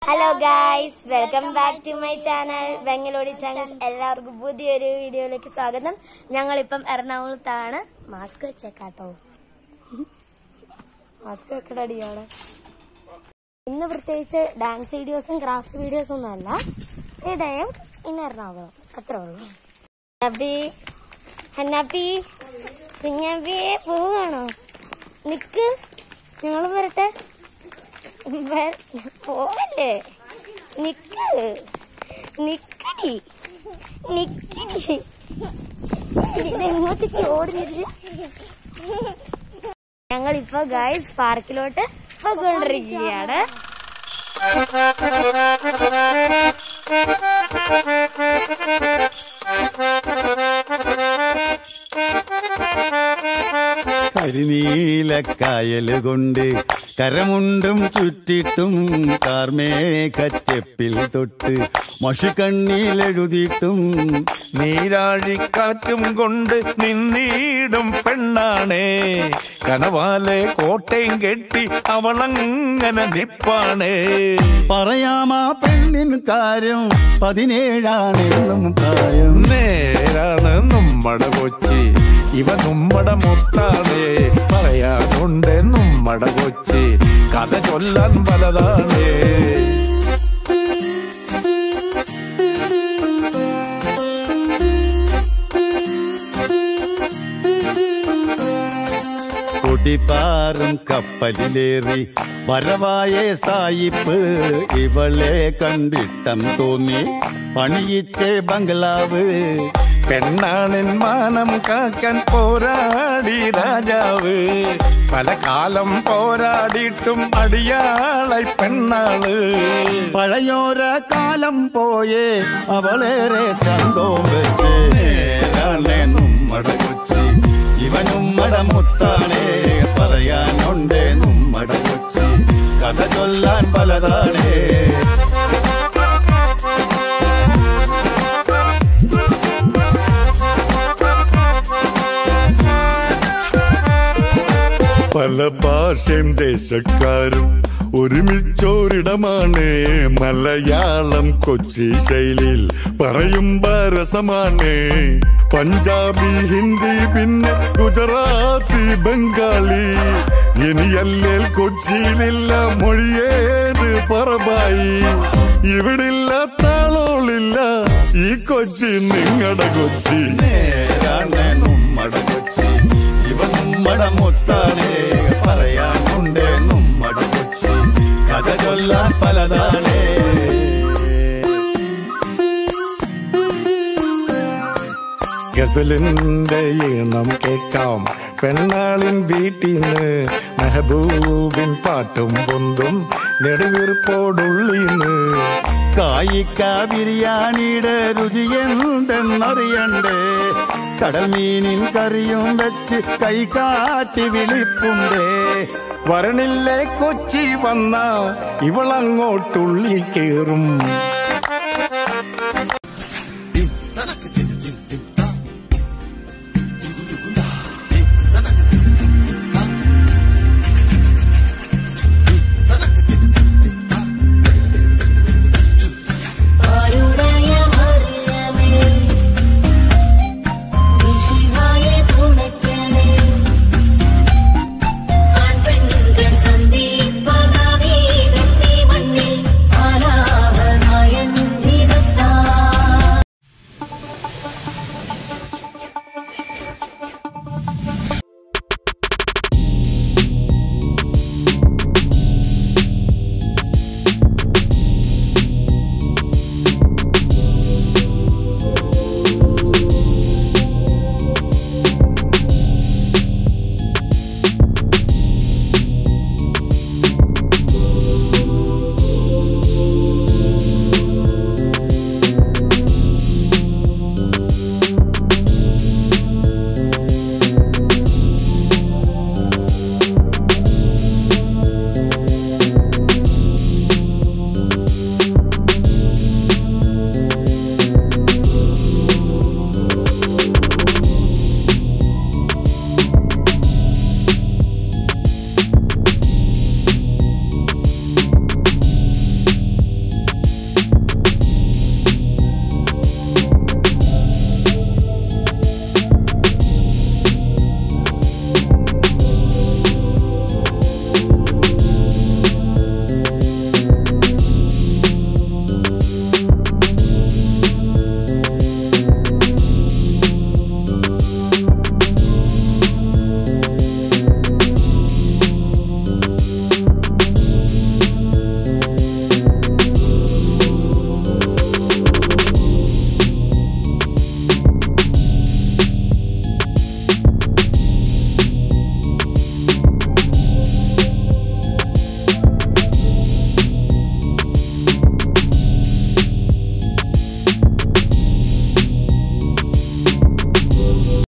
hello guys welcome back to my channel Bangalori channels എല്ലാവർക്കും പുതിയൊരു വീഡിയോയിലേക്ക് സ്വാഗതം ഞങ്ങളിപ്പം എറണാകുളത്താണ് മാസ്ക് വെച്ചേക്കാട്ടോ മാസ്ക് വെക്കടടിയാണ് ഇന്ന് പ്രത്യേകിച്ച് ഡാൻസ് വീഡിയോസും ക്രാഫ്റ്റ് വീഡിയോസും ഒന്നും അല്ല ഇടയും ഇന്ന് എറണാകുളം അത്രേ ഉള്ളൂ ഹന്നാപ്പി ഹന്നാപ്പി കുഞ്ഞാപ്പിയെ പോവുകയാണോ നിക്ക് ഞങ്ങളും വരട്ടെ വര- പോവല്ലേ നിക്ക് നിക്കടി നിക്കടി എങ്ങോട്ടേക്ക് ഓടുന്നില്ല ഞങ്ങളിപ്പോ ഗൈസ് പാർക്കിലോട്ട് പോയിക്കൊണ്ടിരിക്കുകയാണ് കരിനീലക്കായല് കൊണ്ട് കരമുണ്ടും ചുറ്റിട്ടും കാർമേഘച്ചെപ്പിൽ തൊട്ട് മഷിക്കണ്ണിയിലെഴുതിയിട്ടും നീരാഴിക്കാറ്റും കൊണ്ട് നിന്നീടും പെണ്ണാണേ കനവാലെ കോട്ടയും കെട്ടി അവളങ്ങനെ നിപ്പാണേ പറയാമാ പെണ്ണിൻ കാര്യം പതിനേഴാണെന്നും പ്രായം നേരാണ് നമ്മടെ കൊച്ചി ഇവ നമ്മടെ മുത്താണേ പറയാനുണ്ട് നമ്മടെ കൊച്ചി കഥ ചൊല്ലാൻ പലതാണേ കൊടിപ്പാറും കപ്പലിലേറി വരവായ സായിപ്പ് ഇവളെ കണ്ടിട്ടം തോന്നി പണിയിച്ചേ ബംഗ്ലാവ് പെണ്ണാണിൻ മാനം കാക്കാൻ പോരാടി രാജാവ് പല കാലം പോരാടിയിട്ടും അടിയാളായി പെണ്ണാള് പഴയോര കാലം പോയേ അവളേറെ ചന്തോം വെച്ച് നേരാണേ നമ്മടെ കൊച്ചി ഇവനുമ്മടെ മുത്താണേ പറയാനുണ്ടേ നമ്മടെ കൊച്ചി കഥ ചൊല്ലാൻ പലതാണേ പല ഭാഷയും ദേശക്കാരും ഒരുമിച്ചോരിടമാണ് മലയാളം കൊച്ചി ശൈലിയിൽ പറയുമ്പോ രസമാണ് പഞ്ചാബി ഹിന്ദി പിന്നെ ഗുജറാത്തി ബംഗാളി ഇനിയല്ലേൽ കൊച്ചിയിലില്ല മൊഴിയേത് പറബായി ഇവിടില്ല താളോളില്ല ഈ കൊച്ചി നിങ്ങടെ കൊച്ചി നേരാണേ നമ്മടെ കൊച്ചി ഇവൻ നമ്മടെ മുത്താണേ പറയാനുണ്ടേ നമ്മടെ കൊച്ചി കഥ ചൊല്ലാൻ പലതാണേ ഗസലിന്റെ ഈണം കേൾക്കാം പെണ്ണാളിൻ വീട്ടിന്ന് മെഹബൂബിൻ പാട്ടും പൊന്തും നെടുവീർപ്പോടുള്ളീന്ന് കായിക്ക ബിരിയാണിയുടെ രുചി എന്തെന്നറിയണ്ടേ കടൽ മീനിൻ കറിയും വെച്ച് കൈ കാട്ടി വിളിപ്പുണ്ടേ വരണില്ലേ കൊച്ചി വന്ന ഇവളങ്ങോട്ടുള്ളി കേറും